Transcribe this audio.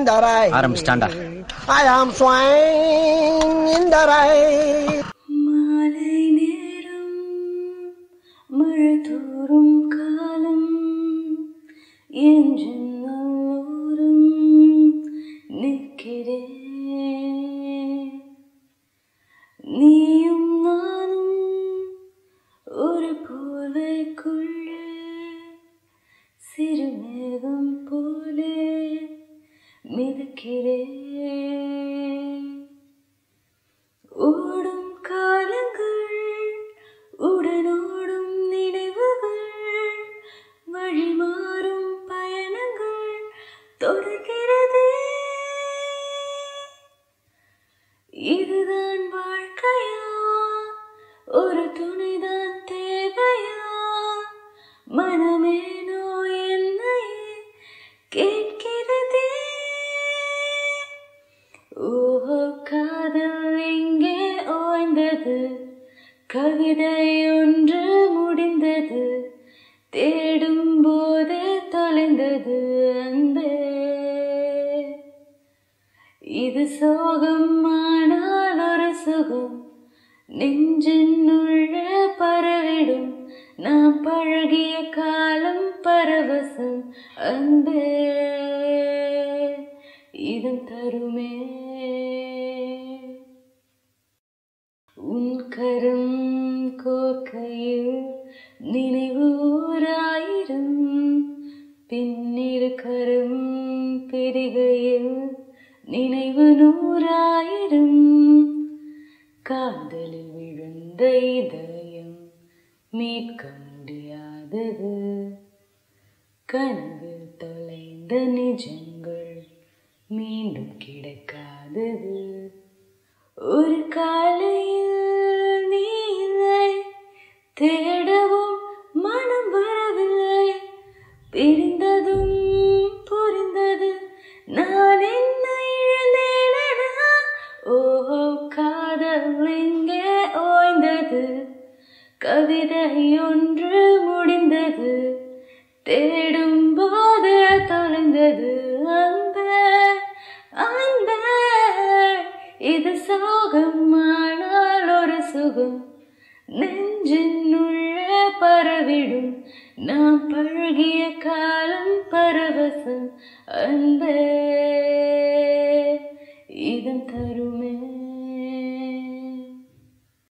the rain. ஆரம்பிச்சிட்டான்டா. I am swine in the rain. மாலை நேரம் மழை தூறும் காலம் என் ஜன்னலோரம் நிற்கிறேன் நீயும் நானும் ஒரு போலைக்குள்ளே சிறுமேகம் போலே மிதக்கிறேன் ஓடும் காலங்கள் உடனோடும் நினைவுகள் வழிமாறும் பயணங்கள் தொடர்கிறதே இதுதான் வாழ்க்கையா ஒரு துணைதான் தேவையா மனமேனோ என்னையே கேட்கிறதே ஓஹோ காதல் எங்கே ஓய்ந்தது கவிதை ஒன்று முடிந்தது தேடும் போதே தொலைந்தது அன்பே இது சோகம் ஆனால் ஒரு சுகம் நெஞ்சின் உள்ளே பரவிடும் நாம் பழகிய காலம் பரவசம் அன்பே இது தருமே உன் கரம் கோர்க்கையில் நினைவு ஓராயிரம் பின்னிரு கரம் பெருகையில் நினைவு நூறாயிரம் காதலில் விழுந்த இதயம் மீட்க முடியாதது கனவில் தொலைந்த நிஜங்கள் மீண்டும் கிடைக்காதது ஒரு காலையில் நீ இல்லை தேடவும் மனம் வரவில்லை பிரிந்ததும் புரிந்தது நான் என்ன இழந்தேனா ஓஹோ காதல் எங்கே ஓய்ந்தது கவிதை ஒன்று முடிந்தது தேடும் போது தொலைந்தது அன்பே அன்பே இது சோகம் ஆனால் ஒரு சுகம் நெஞ்சின் உள்ளே பரவிடும் நாம் பழகிய காலம் பரவசம் அன்பே